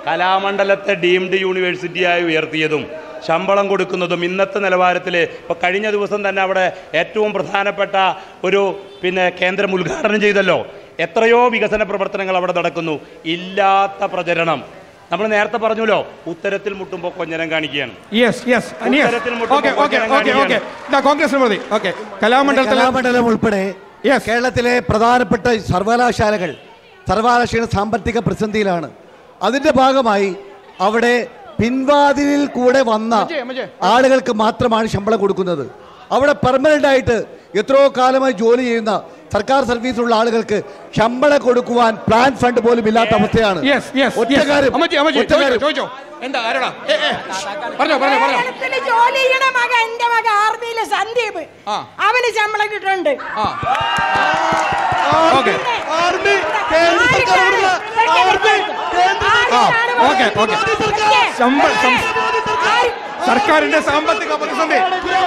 കലാമണ്ഡലത്തെ deemed യൂണിവേഴ്സിറ്റിയായി ഉയർത്തിയതും ശമ്പളം കൊടുക്കുന്നതും ഇന്നത്തെ നിലവാരത്തിൽ ഇപ്പോൾ കഴിഞ്ഞ ദിവസം തന്നെ അവിടെ ഏറ്റവും പ്രധാനപ്പെട്ട ഒരു പിന്നെ കേന്ദ്രം ഉദ്ഘാടനം ചെയ്തല്ലോ എത്രയോ വികസന പ്രവർത്തനങ്ങൾ അവിടെ നടക്കുന്നു ഇല്ലാത്ത പ്രചരണം നമ്മൾ നേരത്തെ പറഞ്ഞല്ലോ ഉത്തരത്തിൽ മുട്ടുമ്പോൾ കൊഞ്ഞനം കാണിക്കുകയാണ് യെസ് യെസ് ഉത്തരത്തിൽ മുട്ടുമ്പോൾ ഓക്കെ ഓക്കെ കൊഞ്ഞനം ഓക്കെ ഓക്കെ ഇതാ കോൺഗ്രസ് മതി ഓക്കെ കലാമണ്ഡലത്തിൽ കലാമണ്ഡലം ഉൾപ്പെടെ Yes. കേരളത്തിലെ പ്രധാനപ്പെട്ട സർവകലാശാലകൾ സർവകലാശാല സാമ്പത്തിക പ്രതിസന്ധിയിലാണ് അതിന്റെ ഭാഗമായി അവിടെ പിൻവാതിലിൽ കൂടെ വന്ന മജേ, മജേ. ആളുകൾക്ക് മാത്രമാണ് ശമ്പളം കൊടുക്കുന്നത് അവിടെ പെർമനന്റ് ആയിട്ട് എത്രയോ കാലമായി ജോലി ചെയ്യുന്ന സർക്കാർ സർവീസിലുള്ള ആളുകൾക്ക് ശമ്പളം കൊടുക്കുവാൻ പ്ലാൻ ഫണ്ട് പോലും ഇല്ലാത്ത അവസ്ഥയാണ് യെസ് യെസ് ഒറ്റ കാര്യം അമ്മച്ചി അമ്മച്ചി ഒറ്റ ചോദിച്ചോ കാര്യം. ചോദിച്ചോ എന്താ ആരടാ ഏ, ഏ, പറഞ്ഞോ പറഞ്ഞോ പറഞ്ഞോ കേരളത്തില് ജോലി ചെയ്യണ മക എന്റെ മക ആർമിയിലെ സന്ദീപ് ആ. അവന് ശമ്പളം കിട്ടുന്നുണ്ട് ആ ഓക്കെ ആർമി കേന്ദ്ര സർക്കാർ ആ ഓക്കെ ഓക്കെ ശമ്പളം സം- സർക്കാരിന്റെ സാമ്പത്തിക പ്രതിസന്ധി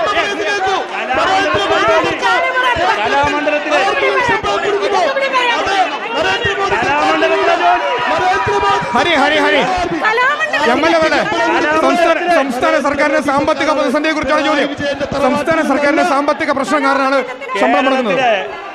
കലാമണ്ഡലത്തിലെ കലാമണ്ഡലത്തിലെ ജോലി Hari Hari Hari M L A സംസ്ഥാന സംസ്ഥാന സർക്കാരിന്റെ സാമ്പത്തിക പ്രതിസന്ധിയെ കുറിച്ചാണ് ചോദ്യം സംസ്ഥാന സർക്കാരിന്റെ സാമ്പത്തിക പ്രശ്നം കാരണമാണ് ശമ്പളം മുടങ്ങുന്നത് കേരളത്തിലെ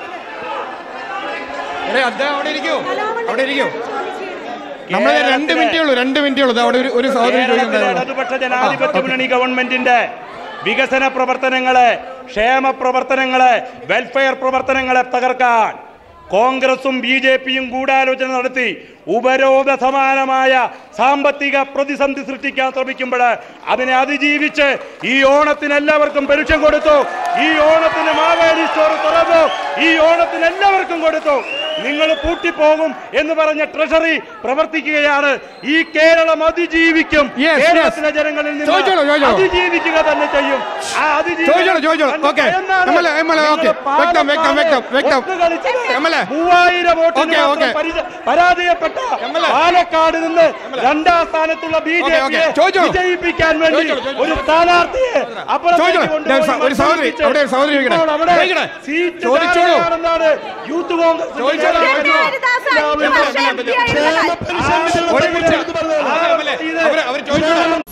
എടേ, അദ്ദേഹം അവിടെ ഇരിക്കോ അവിടെ ഇരിക്കോ നമ്മൾ രണ്ട് മിനിറ്റേ ഉള്ളൂ രണ്ട് മിനിറ്റേ ഉള്ളൂ ദാ അവിടെ ഒരു ഒരു സഹോദരി കേരളത്തിലെ ചോദിക്കുന്നുണ്ടായിരുന്നു ഇടതുപക്ഷ ജനാധിപത്യ മുന്നണി ഗവൺമെന്റിന്റെ വികസന പ്രവർത്തനങ്ങളെ ക്ഷേമ പ്രവർത്തനങ്ങളെ വെൽഫെയർ പ്രവർത്തനങ്ങളെ തകർക്കാൻ കോൺഗ്രസും ബി ജെ പിയും ഗൂഢാലോചന നടത്തി ഉപരോധ സമാനമായ സാമ്പത്തിക പ്രതിസന്ധി സൃഷ്ടിക്കാൻ ശ്രമിക്കുമ്പോൾ അതിനെ അതിജീവിച്ച് ഈ ഓണത്തിന് എല്ലാവർക്കും പെരുക്ഷം കൊടുത്തു ഈ ഓണത്തിന് മാവേലി സ്റ്റോർ തുറന്നു ഈ ഓണത്തിന് എല്ലാവർക്കും കൊടുത്തു നിങ്ങൾ പൂട്ടിപ്പോകും എന്ന് പറഞ്ഞ ട്രഷറി പ്രവർത്തിക്കുകയാണ് ഈ കേരളം അതിജീവിക്കും Yes, yes. കേരളത്തിലെ ജനങ്ങളിൽ ചോദിച്ചോളൂ, നിന്ന് ചോദിച്ചോളൂ. അതിജീവിക്കുക തന്നെ ചെയ്യും ആ അതിജീവനം ചോദിച്ചോളൂ, ചോദിച്ചോളൂ. കണ്ട് Okay. ഭയന്നാണ് MLA, MLA, okay. നിങ്ങൾ വ്യക്തം, വ്യക്തം, വ്യക്തം, വ്യക്തം. ഒത്ത് കളിച്ചത്. MLA. മൂവായിരം വോട്ടിന് Okay, മാത്രം okay. പരിച- പരാജയപ്പെട്ട MLA. പാലക്കാട് നിന്ന് രണ്ടാം സ്ഥാനത്തുള്ള ബി ജെ Okay, okay. പിയെ ചോദിച്ചോളൂ. വിജയിപ്പിക്കാൻ വേണ്ടി ചോദിച്ചോളൂ, ചോദിച്ചോളൂ. ഒരു സ്ഥാനാർത്ഥിയെ അപ്പുറത്തേക്ക് ചോദിച്ചോളൂ. കൊണ്ടുപോയി ഒരു സ- ഒരു സഹോദരി, മത്സരിപ്പിച്ച് അവിടെ ഒരു സഹോദരി ഇരിക്കട്ടെ. ഇപ്പോൾ അവിടെ ചോദിക്കട്ടെ. സീറ്റ് ചോദിച്ചോളൂ. ധാരാളമാണെന്നാണ് യൂത്ത് കോൺഗ്രസ് ചോദിച്ചോളൂ. ഹരിദാസ് അഞ്ച് വർഷം എം പി ആയിരുന്നതാ. ഒരു മിനിറ്റ്. ആ, MLA. അവര് അവര് ചോദിച്ചോളൂ